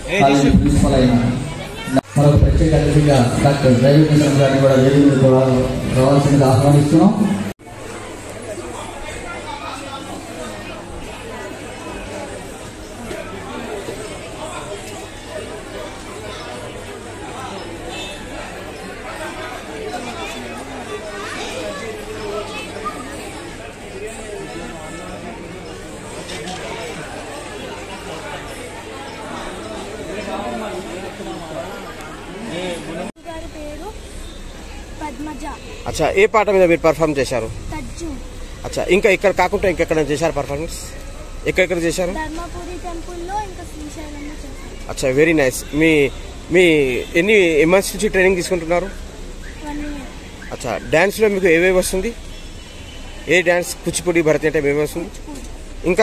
College principal అయిన మరొక ప్రత్యేక అతిథిగా డాక్టర్ డ్రైవింగ్ మిషన్ గారిని కూడా వేదిక మీదకు రా- రావాల్సిందిగా ఆహ్వానిస్తున్నాం గారి పేరు పద్మజ అచ్చా ఏ పాట మీద మీరు పర్ఫామ్ చేశారు తజ్జు అచ్చా ఇంకా ఇక్కడ కాకుండా ఇంకెక్కడ చేశారు పర్ఫార్మెన్స్ ఎక్కడెక్కడ చేశారు ధర్మపురి టెంపుల్లో ఇంకా శ్రీశైలంలో చేశారు అచ్చా వెరీ నైస్ మీ మీ ఎన్ని మంత్స్ నుంచి ట్రైనింగ్ తీసుకుంటున్నారు వన్ ఇయర్ అచ్చా డ్యాన్స్లో మీకు ఏవేవి వస్తుంది ఏ డ్యాన్స్ కూచిపూడి భరతనాట్యం ఏమేమి వస్తుంది ఇంకా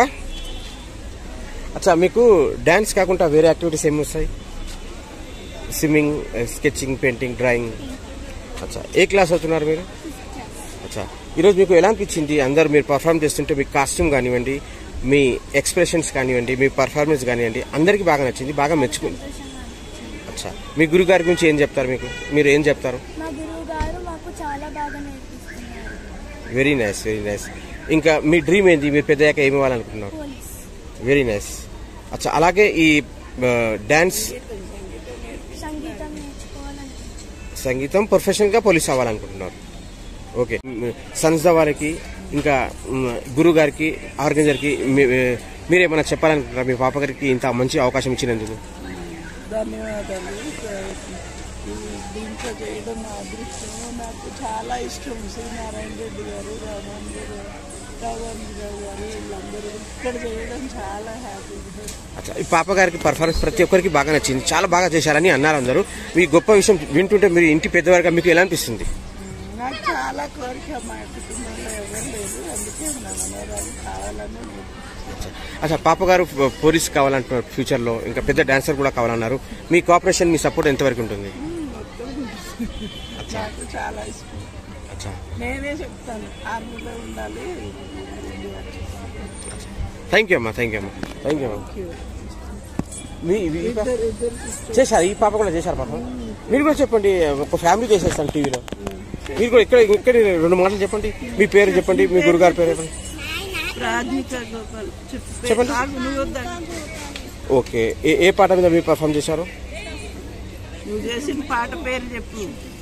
అచ్చా మీకు డ్యాన్స్ కాకుండా వేరే యాక్టివిటీస్ ఏమి వస్తాయి స్విమ్మింగ్ స్కెచింగ్ పెయింటింగ్ డ్రాయింగ్ అచ్చా ఏ క్లాస్ అవుతున్నారు మీరు అచ్చా ఈరోజు మీకు ఎలా అనిపించింది అందరు మీరు పర్ఫామ్ చేస్తుంటే మీ కాస్ట్యూమ్ కానివ్వండి మీ ఎక్స్ప్రెషన్స్ కానివ్వండి మీ పర్ఫార్మెన్స్ కానివ్వండి అందరికీ బాగా నచ్చింది బాగా మెచ్చుకుంది అచ్చా మీ గురుగారి గురించి ఏం చెప్తారు మీకు మీరు ఏం చెప్తారు మా గురువు గారు మాకు చాలా బాగా నేర్పిస్తున్నారు వెరీ నైస్ వెరీ నైస్ ఇంకా మీ డ్రీమ్ ఏంటి మీరు పెద్దయ్యాక ఏమి ఇవ్వాలనుకుంటున్నారు పోలీస్ వెరీ నైస్ అచ్చా అలాగే ఈ డ్యాన్స్ సంగీతం నేర్చుకోవాలని సంగీతం ప్రొఫెషనల్గా పోలీస్ అవ్వాలనుకుంటున్నారు ఓకే సంస్థ వారికి ఇంకా మ్, గురువు గారికి ఆర్గనైజర్కి మీ- మీరేమైనా చెప్పాలనుకుంటున్నారు మీ పాప గారికి ఇంత మంచి అవకాశం ఇచ్చినందుకు ధన్యవాదాలు ఈ దీంట్లో చేయడం నా అదృష్టం నాకు చాలా ఇష్టం శ్రీనారాయణ రెడ్డి గారు రామాన్ గారు రామానుజరావు గారు వీళ్ళందరూ ఇక్కడ చేయడం చాలా హ్యాపీగా అచ్చా ఈ పాప గారికి పర్ఫార్మెన్స్ ప్రతి ఒక్కరికి బాగా నచ్చింది చాలా బాగా చేశారని అన్నారు అందరూ మీ గొప్ప విషయం వింటుంటే మీరు ఇంటి పెద్దవారిగా మీకు ఎలా అనిపిస్తుంది నాకు చాలా కోరిక మా కుటుంబంలో ఎవరు లేదు అందుకే నా మనోరాలు కావాలని నేను అచ్చా పాప గారు పోలీస్ కావాలంటున్నారు ఫ్యూచర్లో ఇంకా పెద్ద డాన్సర్ కూడా కావాలన్నారు మీ కోఆపరేషన్ మీ సపోర్ట్ ఎంతవరకు ఉంటుంది నాకు చాలా ఇష్టం అచ్చా నేనే చెప్తాను ఆర్మీలో ఉండాలి థ్యాంక్ యూ అమ్మా థ్యాంక్ యూ అమ్మా థ్యాంక్ యూ అమ్మా మీ మీ- ఇద్దరు ఇద్దరు సిస్టర్ చేశారు ఈ పాప కూడా చేశారు పాప మీరు కూడా చెప్పండి ఒక ఫ్యామిలీ చేసేస్తాను టీవీలో మీరు కూడా ఇక్కడ ఇక్కడ రెండు మాటలు చెప్పండి మీ పేరు చెప్పండి మీ గురుగారి పేరు చెప్పండి రాధిక గోపాల్ చెప్పు చెప్పండి. ఆగు, నువ్వు వద్దా ఓకే ఏ ఏ పాట మీద మీరు పర్ఫామ్ చేశారు నువ్వు చేసిన పాట పేరు చెప్పు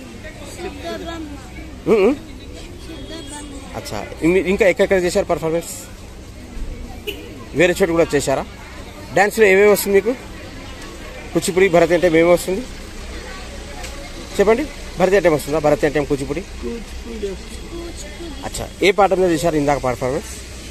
ఉమ్, ఉమ్. అచ్చా ఇం- ఇంకా ఎక్కడెక్కడ చేశారు పర్ఫార్మెన్స్ వేరే చోటు కూడా చేశారా డ్యాన్స్లో ఏమేమి వస్తుంది మీకు కూచిపూడి భరతనాట్యం ఏమేమి వస్తుంది చెప్పండి భరతనాట్యం వస్తుందా భరతనాట్యం కూచిపూడి కూచిపూడి అచ్చా ఏ పాట మీద చేశారు ఇందాక పర్ఫార్మెన్స్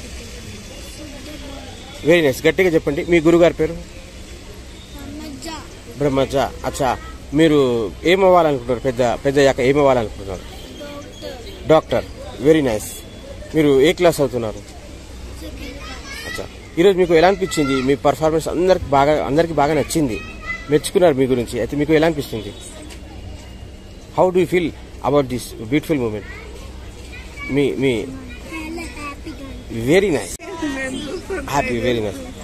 వెరీ నైస్ గట్టిగా చెప్పండి మీ గురుగారి పేరు పద్మజ బ్రహ్మజ అచ్చా మీరు ఏం అవ్వాలనుకుంటున్నారు పెద్ద పెద్ద అయ్యాక ఏం అవ్వాలనుకుంటున్నారు డాక్టర్ వెరీ నైస్ మీరు ఏ క్లాస్ అవుతున్నారు అచ్చా ఈరోజు మీకు ఎలా అనిపించింది మీ పర్ఫార్మెన్స్ అందరికి బాగా అందరికి బాగా నచ్చింది మెచ్చుకున్నారు మీ గురించి అయితే మీకు ఎలా అనిపిస్తుంది how do feel about this beautiful moment మీ మీ చాలా హ్యాపీగా వెరీ నైస్ మేము చూస్తుంటే హ్యాపీ వెరీ నైస్